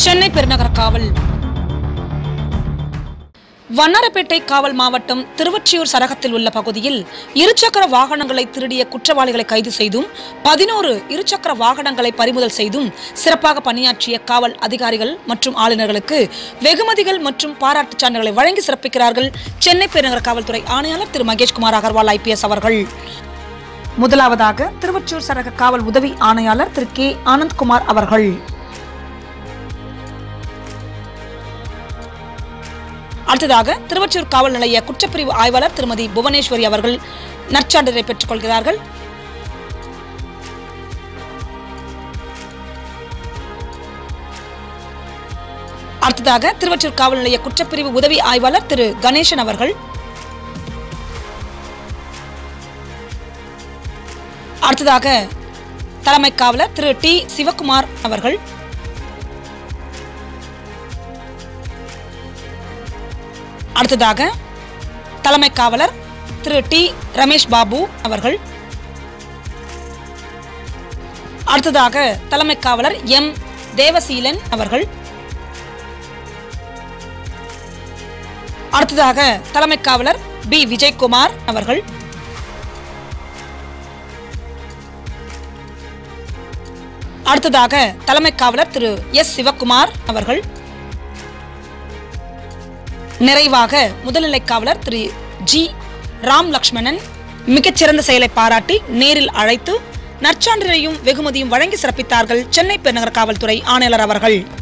சென்னை பெருநகர காவல் வண்ணாரப்பேட்டை காவல் மாவட்டம் திருவொற்றியூர் சரகத்தில் உள்ள பகுதியில் இருசக்கர வாகனங்களை திருடிய குற்றவாளிகளை கைது செய்தும் பதினோரு இருசக்கர வாகனங்களை பறிமுதல் செய்தும் சிறப்பாக பணியாற்றிய காவல் அதிகாரிகள் மற்றும் ஆளுநர்களுக்கு வெகுமதிகள் மற்றும் பாராட்டுச் சான்றுகளை வழங்கி சிறப்பிக்கிறார்கள் சென்னை பெருநகர காவல்துறை ஆணையாளர் திரு மகேஷ்குமார் அகர்வால் ஐபிஎஸ் அவர்கள் முதலாவதாக திருவொற்றியூர் சரக காவல் உதவி ஆணையாளர் திரு கே ஆனந்த்குமார் அவர்கள் அடுத்ததாக திருவொற்றியூர் காவல் நிலைய குற்றப்பிரிவு ஆய்வாளர் திருமதி புவனேஸ்வரி அவர்கள் நற்சான்றிதழை பெற்றுக் கொள்கிறார்கள் அடுத்ததாக திருவொற்றியூர் காவல் நிலைய குற்றப்பிரிவு உதவி ஆய்வாளர் திரு கணேசன் அவர்கள் அடுத்ததாக தலைமை காவலர் திரு டி சிவகுமார் அவர்கள் அடுத்ததாக தலைமை காவலர் திரு டி ரமேஷ் பாபு அவர்கள் அடுத்ததாக தலைமை காவலர் எம் தேவசீலன் அவர்கள் அடுத்ததாக தலைமை காவலர் பி விஜயகுமார் அவர்கள் அடுத்ததாக தலைமை காவலர் திரு எஸ் சிவகுமார் அவர்கள் நிறைவாக முதல்நிலை காவலர் திரு ஜி ராம் லக்ஷ்மணன் மிகச்சிறந்த செயலை பாராட்டி நேரில் அழைத்து நற்சான்றிதழையும் வெகுமதியும் வழங்கி சிறப்பித்தார்கள் சென்னை பெருநகர காவல்துறை ஆணையாளர் அவர்கள்